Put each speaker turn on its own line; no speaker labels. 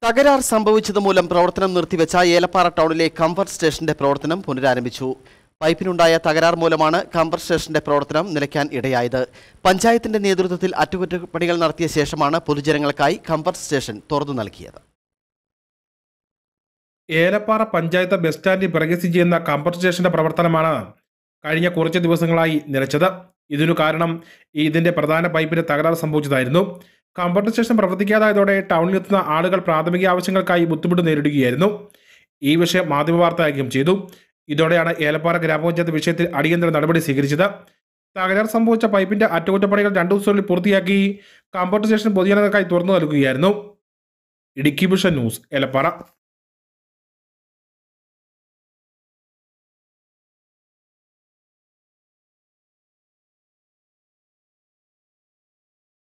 തകരാർ സംഭവിച്ചത് മൂലം പ്രവർത്തനം നിർത്തിവെച്ച ഏലപ്പാറ ടൗണിലെ കംഫർട്ട് സ്റ്റേഷന്റെ പ്രവർത്തനം പുനരാരംഭിച്ചു പൈപ്പിനുണ്ടായ തകരാർ മൂലമാണ് കംഫർട്ട് സ്റ്റേഷന്റെ പ്രവർത്തനം നിലയ്ക്കാൻ ഇടയായത് പഞ്ചായത്തിന്റെ നേതൃത്വത്തിൽ അറ്റകുറ്റപ്പണികൾ നടത്തിയ ശേഷമാണ് പൊതുജനങ്ങൾക്കായി കംഫർട്ട് സ്റ്റേഷൻ തുറന്നു നൽകിയത്
ഏലപ്പാറ പഞ്ചായത്ത് ബസ് സ്റ്റാൻഡിൽ പിറകെ സ്ഥിതി ചെയ്യുന്ന കംഫർട്ട് സ്റ്റേഷന്റെ പ്രവർത്തനമാണ് കഴിഞ്ഞ കുറച്ച് ദിവസങ്ങളായി നിലച്ചത് ഇതിനു കാരണം ഇതിന്റെ പ്രധാന പൈപ്പിന് തകരാർ സംഭവിച്ചതായിരുന്നു കംഫർട്ട് സ്റ്റേഷൻ പ്രവർത്തിക്കാതായതോടെ ടൗണിലെത്തുന്ന ആളുകൾ പ്രാഥമിക ആവശ്യങ്ങൾക്കായി ബുദ്ധിമുട്ട് നേരിടുകയായിരുന്നു ഈ വിഷയം മാധ്യമവാർത്തയാക്കുകയും ചെയ്തു ഇതോടെയാണ് ഏലപ്പാറ ഗ്രാമപഞ്ചായത്ത് വിഷയത്തിൽ അടിയന്തര നടപടി സ്വീകരിച്ചത് തകരാർ സംഭവിച്ച പൈപ്പിന്റെ അറ്റകുറ്റപ്പണികൾ രണ്ടു ദിവസത്തിനുള്ളിൽ പൂർത്തിയാക്കി കംഫർട്ട് സ്റ്റേഷൻ പൊതുജനങ്ങൾക്കായി തുറന്നു നൽകുകയായിരുന്നു ഇടുക്കി വിഷൻ ന്യൂസ് ഏലപ്പാറ